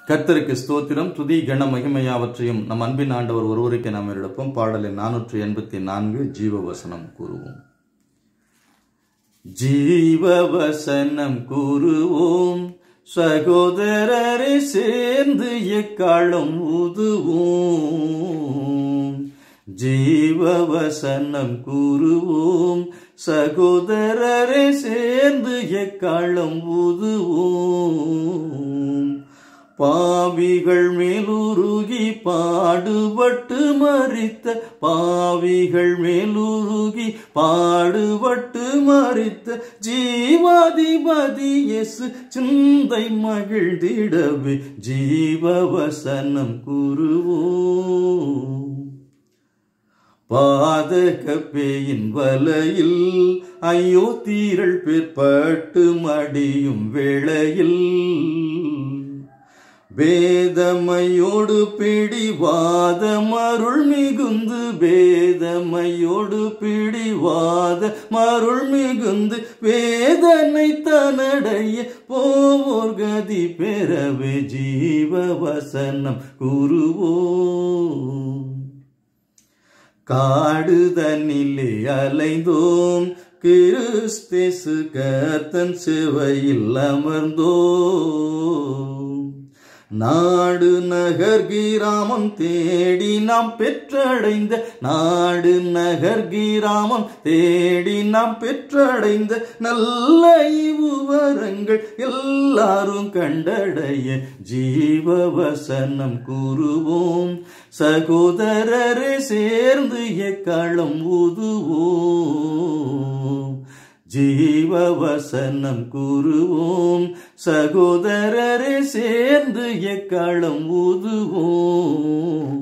கர்த்தருக்கு ஸ்தோத்திரம் துதி கன மகிமையாவற்றையும் நம் அன்பின் ஆண்டவர் ஒருவருக்கு நாம் எடுப்போம் பாடலின் நானூற்று எண்பத்தி நான்கு ஜீவவசனம் கூறுவோம் ஜீவவசனம் கூறுவோம் சகோதரரை சேர்ந்து எக்காலம் ஊதுவோம் ஜீவவசனம் கூறுவோம் சகோதரரை சேர்ந்து எக்காலம் ஊதுவோம் பாவிகள் மேலுருகி பாடுபட்டு மறித்த பாவிகள் மேலுருகி பாடுபட்டு மறித்த ஜீவாதிபதி எசு சிந்தை மகிழ்ந்திடவே ஜீவவசனம் கூறுவோம் பாதக பேயின் வலையில் ஐயோ தீரள் பிற்பட்டு மடியும் வேளையில் வேதமையோடு பிடிவாத மருள் மிகுந்து வேதமையோடு பிடிவாத மருள் மிகுந்து வேதனை தனடைய போவோர் கதி பெறவே ஜீவவசனம் கூறுவோம் காடுதனிலே அலைந்தோம் கிறிஸ்தேசு கர்த்தன் சிவையில் அமர்ந்தோம் நாடு நகர் கிராமம் தேடி நாம் பெற்றடைந்த நாடு நகர் கிராமம் தேடி நாம் பெற்றடைந்த நல்ல இவுவரங்கள் எல்லாரும் கண்டடைய ஜீவவசனம் கூறுவோம் சகோதரரை சேர்ந்து எக்காலம் ஊதுவோம் ஜீவவசனம் கூறுவோம் சகோதரரை சேர்ந்து எக்காலம் ஊதுவோம்